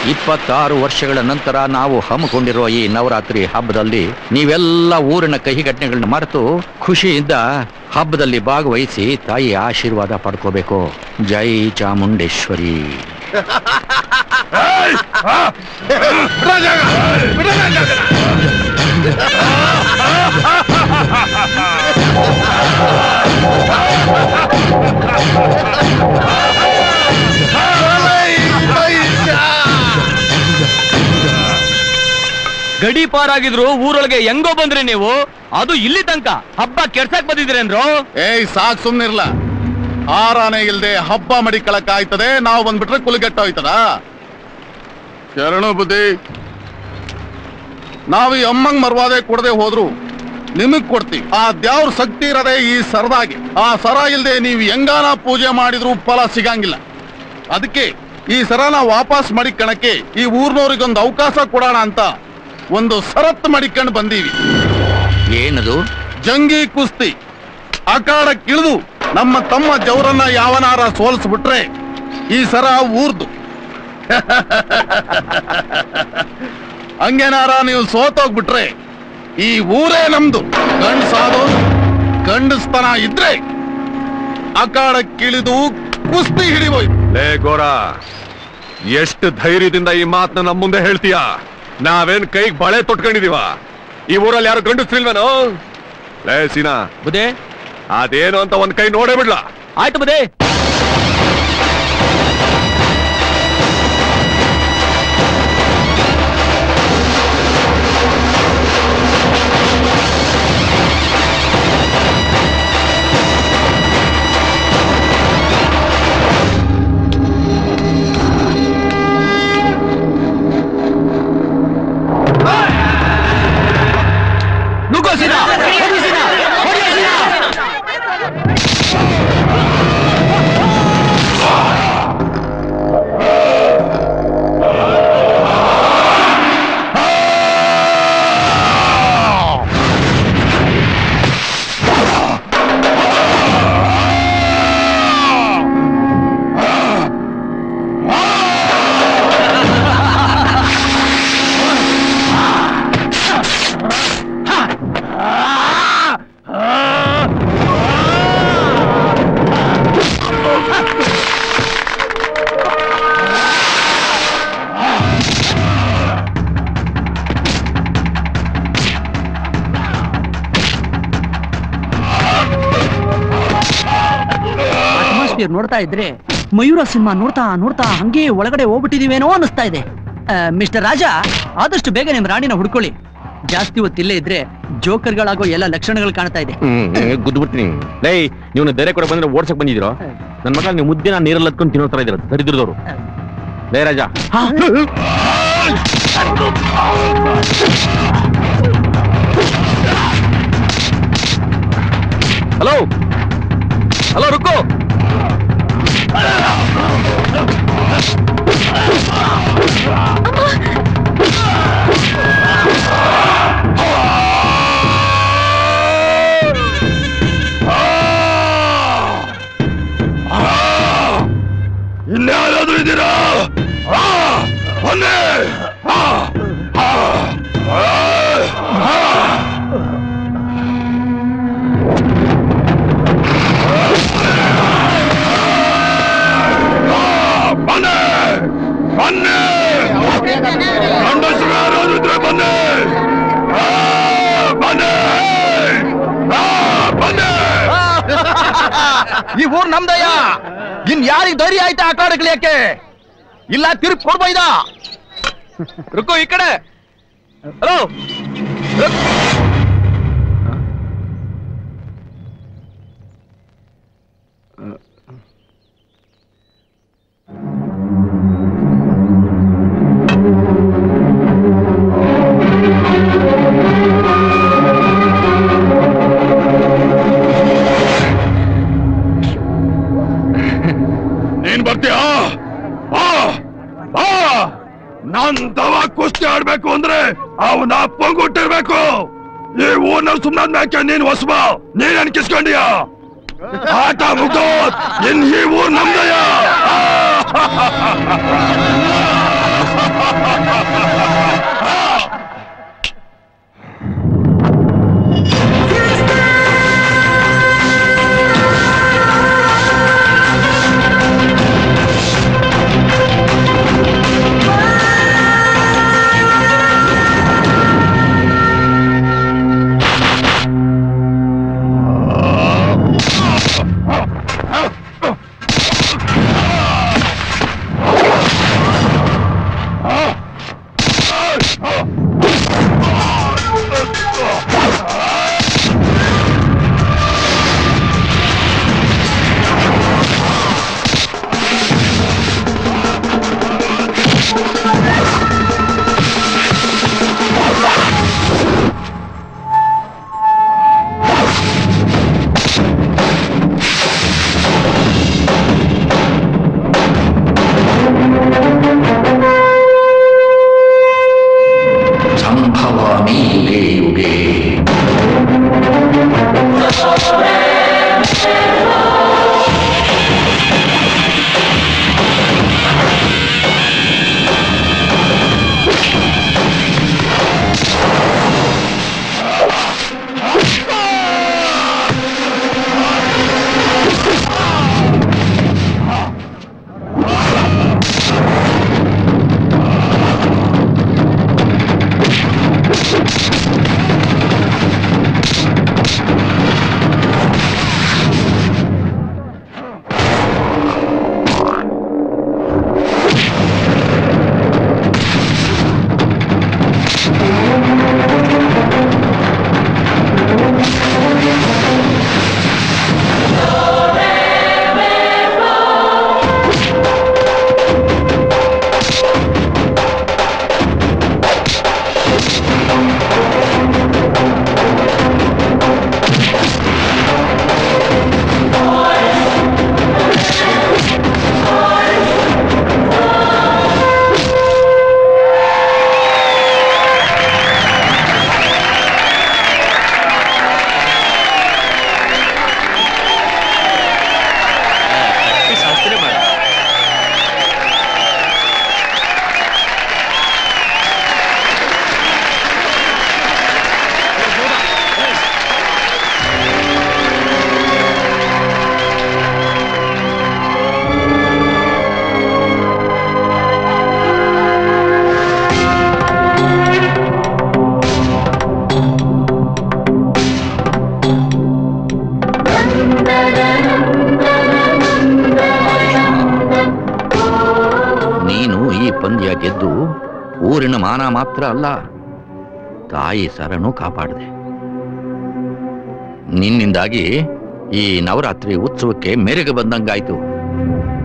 ಇಪ್ಪತ್ತಾರು ವರ್ಷಗಳ ನಂತರ ನಾವು ಹಮ್ಮಿಕೊಂಡಿರುವ ಈ ನವರಾತ್ರಿ ಹಬ್ಬದಲ್ಲಿ ನೀವೆಲ್ಲ ಊರಿನ ಕಹಿಘಟನೆಗಳನ್ನ ಮರೆತು ಖುಷಿಯಿಂದ ಹಬ್ಬದಲ್ಲಿ ಭಾಗವಹಿಸಿ ತಾಯಿ ಆಶೀರ್ವಾದ ಪಡ್ಕೋಬೇಕು ಜೈ ಚಾಮುಂಡೇಶ್ವರಿ ಗಡಿ ಪಾರಾಗಿದ್ರು ಊರೊಳಗೆ ಹೆಂಗೋ ಬಂದ್ರಿ ನೀವು ಅದು ಇಲ್ಲಿ ತನಕ ಹಬ್ಬ ಕೆಡ್ಸಕ್ ಬಂದಿದ್ರೇನ್ರು ಏಯ್ ಸಾಕ್ ಸುಮ್ನಿರ್ಲ ಆರಾನೆ ಇಲ್ದೆ ಹಬ್ಬ ಮಡಿಕಳಕ್ ಆಯ್ತದೆ ನಾವು ಬಂದ್ಬಿಟ್ರೆ ಕುಲಗೆಟ್ಟೋಯ್ತದ ಶರಣು ಬುದ್ಧಿ ನಾವು ಈ ಅಮ್ಮಂಗ್ ಮರ್ವಾದೆ ಕೊಡದೆ ಹೋದ್ರು ನಿಮಗ್ ಕೊಡ್ತೀವಿ ಆ ದ್ಯಾವ್ರ ಶಕ್ತಿ ಇರದೆ ಈ ಸರದಾಗಿ ಆ ಸರ ಇಲ್ದೆ ನೀವು ಹೆಂಗಾನ ಪೂಜೆ ಮಾಡಿದ್ರು ಫಲ ಸಿಗಂಗಿಲ್ಲ ಅದಕ್ಕೆ ಈ ಸರನ ವಾಪಸ್ ಮಡಿಕಣಕ್ಕೆ ಈ ಊರ್ನವ್ರಿಗೊಂದು ಅವಕಾಶ ಕೊಡೋಣ ಅಂತ ಒಂದು ಸರತ್ ಮಡಿಕೊಂಡು ಬಂದೀವಿ ಏನದು ಜಂಗಿ ಕುಸ್ತಿ ಅಖಾಡಕ್ಕಿಳಿದು ನಮ್ಮ ತಮ್ಮ ಜವರನ್ನ ಯಾವನಾರ ಸೋಲಿಸ್ಬಿಟ್ರೆ ಈ ಸರ ಊರ್ದು ಹಂಗೇನಾರ ನೀವು ಸೋತೋಗ್ಬಿಟ್ರೆ ಈ ಊರೇ ನಮ್ದು ಗಂಡ್ಸಾದು ಗಂಡಸ್ತನ ಇದ್ರೆ ಅಖಾಡಕ್ಕಿಳಿದು ಕುಸ್ತಿ ಹಿಡಿಬೋಯ್ತು ಲೇ ಗೋರ ಎಷ್ಟು ಧೈರ್ಯದಿಂದ ಈ ಮಾತನ್ನ ನಮ್ಮ ಮುಂದೆ ಹೇಳ್ತೀಯ ನಾವೇನ್ ಕೈಗೆ ಬಳೆ ತೊಟ್ಕೊಂಡಿದೀವ ಈ ಊರಲ್ಲಿ ಯಾರು ಗಂಡಸ್ರಿಲ್ವೇನೋ ಲೇ ಸೀನಾ ಬುದೇ ಅದೇನು ಅಂತ ಒಂದ್ ಕೈ ನೋಡೇ ಬಿಡ್ಲ ಆಯ್ತು ಬುದೇ ನುಗ್ಗೋ ಸೀನಾ ಹೊಡಿ ಸೀನಾ ಹೊಡಿ ಸೀನಾ ಅಟ್ಮಾಸ್ಫಿಯರ್ ನೋಡ್ತಾ ಇದ್ರೆ ಮಯೂರ ಸಿನಿಮಾ ನೋಡ್ತಾ ನೋಡ್ತಾ ಹಂಗೆ ಒಳಗಡೆ ಹೋಗ್ಬಿಟ್ಟಿದೀವೇನೋ ಅನಿಸ್ತಾ ಇದೆ ಮಿಸ್ಟರ್ ರಾಜ ಆದಷ್ಟು ಬೇಗ ನಿಮ್ ರಾಣಿನ ಹುಡ್ಕೊಳ್ಳಿ ಜಾಸ್ತಿ ಹೊತ್ತು ಇಲ್ಲೇ ಇದ್ರೆ ಜೋಕರ್ಗಳಾಗೋ ಎಲ್ಲ ಲಕ್ಷಣಗಳು ಕಾಣ್ತಾ ಇದೆ ಗುದ್ಬಿಡ್ತೀನಿ ಲೈ ನೀವು ಬೇರೆ ಕಡೆ ಬಂದ್ರೆ ಓಡ್ಸಕ್ ಬಂದಿದ್ದೀರೋ ನನ್ನ ಮಗ ನೀವು ಮುದ್ದಿನ ನೀರಲ್ಲಿ ಹತ್ಕೊಂಡು ತಿನ್ನೋ ತರ ಇದ್ದೀರ ದರಿದ್ರದವ್ರು ಲೇ ರಾಜ ಹಲೋ ಹಲೋ ರುಕ್ಕು ಇನ್ಯಾರಾದ್ರೂ ಇದ್ದೀರಾ ಆ, ಬನ್ನಿ ಆ, ಆ, ಆ, ಆ. ಆ, ಬನ್ನಿ ಬನ್ನಿ ಗಂಡಸರು ಯಾರಾದ್ರೂ ಇದ್ರೆ ಬನ್ನಿ ಆ, ಬನ್ನಿ ಆ, ಬನ್ನಿ ಈ ಊರ್ ನಮ್ದಯ್ಯ ಇನ್ ಯಾರಿಗ್ ಧೈರ್ಯ ಆಯ್ತಾ ಆ ಕಾಡಕ್ಲಿಯಕ್ಕೆ ಇಲ್ಲ ತಿರುಗಿ ಕೊಡ್ಬೈದ ರುಕ್ಕು ಈ ಕಡೆ ಹಲೋ ನೀನ್ ಬರ್ತೀಯಾ ಬಾ ಬಾ ನಾನ್ ದವ ಕುಸ್ತಿ ಆಡ್ಬೇಕು ಅಂದ್ರೆ ಅವನ ಅಪ್ಪಂಗುಟ್ಟಿರ್ಬೇಕು ಈ ಊರ್ನ ಸುಮ್ಮನಾದ್ ಮ್ಯಾಕೆ ನೀನ್ ಹೊಸಬ ನೀನ್ ಅನ್ಕಿಸ್ಕೊಂಡಿಯ ಆಟ ಮುಗ್ದು ಇನ್ ಈ ಊರ್ ನಮ್ದಯ್ಯ ಕಾಪಾಡಿದ್ದು ಊರಿನ ಮಾನ ಮಾತ್ರ ಅಲ್ಲ ತಾಯಿ ಸರನು ಕಾಪಾಡಿದೆ ನಿನ್ನಿಂದಾಗಿ ಈ ನವರಾತ್ರಿ ಉತ್ಸವಕ್ಕೆ ಮೆರುಗು ಬಂದಂಗಾಯ್ತು